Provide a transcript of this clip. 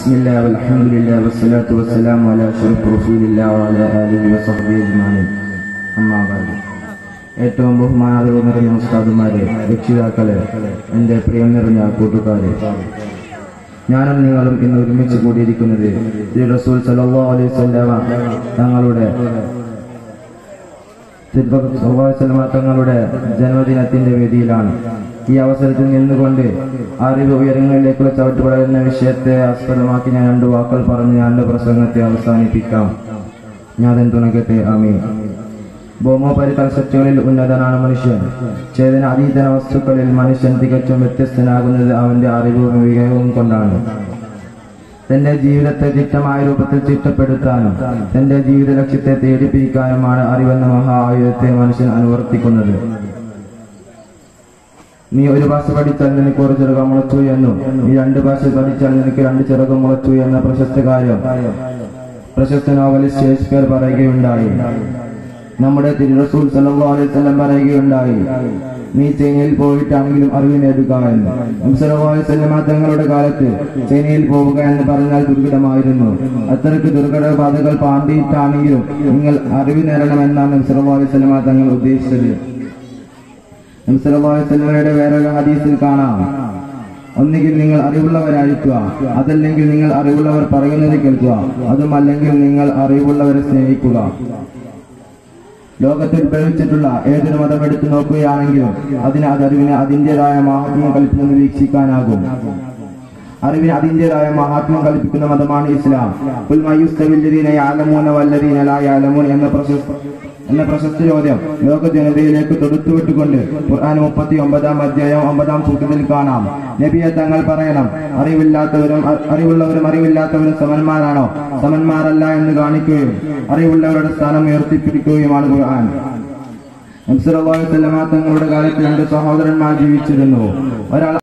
بسم الله والحمد لله والصلاة والسلام على أشرف رسول الله وعلى آله وصحبه أجمعين أما بعد ഏറ്റവും ബഹുമാനാദരവ് നിറഞ്ഞ ഉസ്താദുമാരെ രക്ഷിതാക്കളെ എൻ്റെ പ്രിയം നിറഞ്ഞ കൂട്ടുകാരെ ഞാനും നിങ്ങളും ഇന്ന് ഒരുമിച്ച് കൂടിയിരിക്കുന്നത് ശ്രീ റസൂൽ സല്ലല്ലാഹു അലൈഹി വസല്ലമ തങ്ങളുടെ തിരുപ്പതി സല്ലല്ലാഹു അലൈഹി വസല്ലമ തങ്ങളുടെ ജന്മദിനത്തിന്റെ വേദിയിലാണ് ഈ അവസരത്തിൽ നിന്നുകൊണ്ട് അറിവ് ഉയരങ്ങളിലേക്കുള്ള ചവിട്ടുപടരുന്ന വിഷയത്തെ ആസ്പദമാക്കി ഞാൻ രണ്ട് വാക്കുകൾ പറഞ്ഞ് ഞാൻ എൻ്റെ പ്രസംഗത്തെ അവസാനിപ്പിക്കാം ഞാൻ തുണക്കട്ടെ ആമീൻ ഭൗമോപരി കൺസെപ്റ്റുകളിൽ ഉന്നതനാണ് മനുഷ്യൻ ചേതന അതീതന വസ്തുക്കളിൽ മനുഷ്യൻ തികച്ചും വ്യത്യസ്തനാകുന്നത് അവന്റെ അറിവും വിവേകവും കൊണ്ടാണ് തന്റെ ജീവിതത്തെ ചിട്ടമായ രൂപത്തിൽ ചിട്ടപ്പെടുത്താനും തന്റെ ജീവിത ലക്ഷ്യത്തെ തേടിപ്പിടിക്കാനുമാണ് അറിവെന്ന മഹാ ആയുധത്തെ മനുഷ്യൻ അനുവർത്തിക്കുന്നത് നീ ഒരു ഭാഷ പഠിച്ചാൽ നിനക്ക് ഒരു ചെറുകം മുളച്ചു എന്നും നീ രണ്ട് ഭാഷ പഠിച്ചാൽ നിനക്ക് രണ്ട് ചെറുകം മുളച്ചു എന്ന പ്രശസ്ത കാര്യം പ്രശസ്ത നോവലിസ്റ്റ് ഷേക്സ്പിയർ പറയുകയുണ്ടായി നമ്മുടെ തിരുറസൂൽ സല്ലല്ലാഹു അലൈഹി വസല്ലം പറയുകയുണ്ടായി നീ ചൈനയിൽ പോയിട്ടാണെങ്കിലും അറിവ് നേടുക എന്ന് നബി സല്ലല്ലാഹു അലൈഹി വസല്ലം തങ്ങളുടെ കാലത്ത് ചൈനയിൽ പോവുക എന്ന് പറഞ്ഞാൽ ദുർഘടമായിരുന്നു അത്രയ്ക്ക് ദുർഘട ബാധകൾ പാണ്ടിയിട്ടാണെങ്കിലും നിങ്ങൾ അറിവ് നേടണമെന്നാണ് നബി സല്ലല്ലാഹു അലൈഹി വസല്ലം തങ്ങൾ ഉദ്ദേശിച്ചത് നബി സല്ലല്ലാഹു അലൈഹി വസല്ലമയുടെ വേറൊരു ഹദീസിൽ കാണാം ഒന്നുകിൽ നിങ്ങൾ അറിവുള്ളവരായിരിക്കുക അതല്ലെങ്കിൽ നിങ്ങൾ അറിവുള്ളവർ പറയുന്നത് കേൾക്കുക അതും അല്ലെങ്കിൽ നിങ്ങൾ അറിവുള്ളവരെ സ്നേഹിക്കുക ലോകത്തിൽ ഉത്ഭവിച്ചിട്ടുള്ള ഏതൊരു മതം എടുത്തു നോക്കുകയാണെങ്കിലും അതിന് അത് അറിവിന് അതിൻ്റെതായ മഹാത്മ്യം കൽപ്പിക്കുന്നത് വീക്ഷിക്കാനാകും അറിവിന് അതിൻ്റെതായ മഹാത്മ്യം കൽപ്പിക്കുന്ന മതമാണ് ഇസ്ലാം "ഖുൽ മാ യുസ്തവില്ലദീന യഅലമൂന വല്ലദീന ലാ യഅലമൂൻ എന്ന പ്രശസ്ത എന്ന പ്രശസ്ത ചോദ്യം ലോക ജനതയിലേക്ക് തൊടുത്തുവിട്ടുകൊണ്ട് ഖുർആൻ മുപ്പത്തി ഒമ്പതാം അധ്യായം ഒമ്പതാം സൂത്രത്തിൽ കാണാം നബിയെ തങ്ങൾ പറയണം അറിവില്ലാത്തവരും അ- അറിവുള്ളവരും അറിവില്ലാത്തവരും സമന്മാരാണോ സമന്മാരല്ല എന്ന് കാണിക്കുകയും അറിവുള്ളവരുടെ സ്ഥാനം ഉയർത്തിപ്പിടിക്കുകയുമാണ് ഖുർആൻ നബി സല്ലല്ലാഹു അലൈഹി വസല്ലമ തങ്ങളുടെ കാലത്ത് രണ്ട് സഹോദരന്മാർ ജീവിച്ചിരുന്നു ഒരാൾ